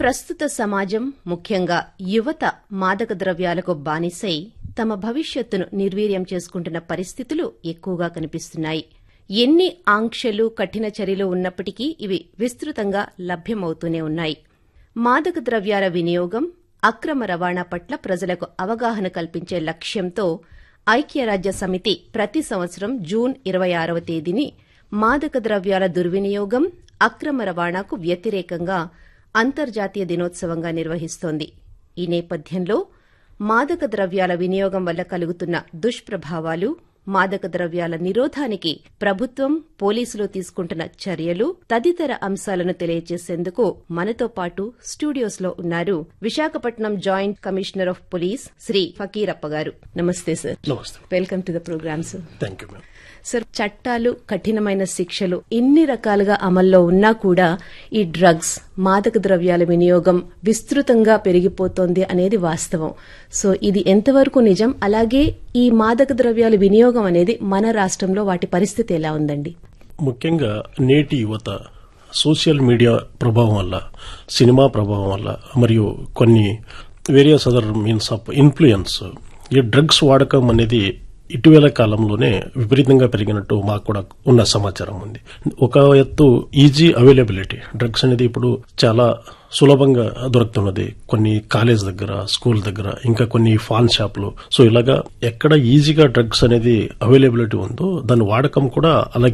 ప్రస్తుత సమాజం ముఖ్యంగా యువత మాదక ద్రవ్యాలకు బానిసై తమ భవిష్యత్తును నిర్వీర్యం చేసుకుంటున్న పరిస్థితులు ఎక్కువగా కనిపిస్తున్నాయి ఎన్ని ఆంక్షలు కఠిన చర్యలు ఉన్నప్పటికీ ఇవి విస్తృతంగా లభ్యమవుతూనే ఉన్నాయి మాదక ద్రవ్యాల వినియోగం అక్రమ రవాణా పట్ల ప్రజలకు అవగాహన కల్పించే లక్ష్యంతో ఐక్యరాజ్య సమితి ప్రతి సంవత్సరం జూన్ ఇరవై ఆరవ తేదీని మాదక ద్రవ్యాల దుర్వినియోగం అక్రమ రవాణాకు వ్యతిరేకంగా అంతర్జాతీయ దినోత్సవంగా నిర్వహిస్తోంది ఈ నేపథ్యంలో మాదక ద్రవ్యాల వినియోగం వల్ల కలుగుతున్న దుష్ప్రభావాలు మాదక ద్రవ్యాల నిరోధానికి ప్రభుత్వం పోలీసులు తీసుకుంటున్న చర్యలు తదితర అంశాలను తెలియజేసేందుకు మనతో పాటు స్టూడియోస్లో ఉన్నారు Visakhapatnam joint commissioner of police Shri Fakirappa garu నమస్తే సార్ నమస్తే welcome to the programme sir thank you ma'am sir చట్టాలు కఠినమైన శిక్షలు ఇన్ని రకాలుగా అమల్లో ఉన్నా కూడా ఈ డ్రగ్స్ మాదక ద్రవ్యాల వినియోగం విస్తృతంగా పెరిగిపోతోంది అనేది వాస్తవం సో ఇది ఎంతవరకు నిజం అలాగే ఈ మాదక ద్రవ్యాల వినియోగం అనేది మన రాష్ట్రంలో వాటి పరిస్థితి ఎలా ఉందండి ముఖ్యంగా నేటి యువత సోషల్ మీడియా ప్రభావం వల్ల సినిమా ప్రభావం వల్ల మరియు కొన్ని various other means of influence ఈ డ్రగ్స్ వాడకం అనేది ఇటీవల కాలంలోనే విపరీతంగా పెరిగినట్టు మాకు కూడా ఉన్న సమాచారం ఉంది ఒక ఎత్తు ఈజీ అవైలబిలిటీ డ్రగ్స్ అనేది ఇప్పుడు చాలా సులభంగా దొరుకుతున్నది కొన్ని కాలేజ్ దగ్గర స్కూల్ దగ్గర ఇంకా కొన్ని ఫాన్ షాప్లు సో ఇలాగా ఎక్కడ ఈజీగా డ్రగ్స్ అనేది అవైలబిలిటీ ఉందో దాని వాడకం కూడా అలాగే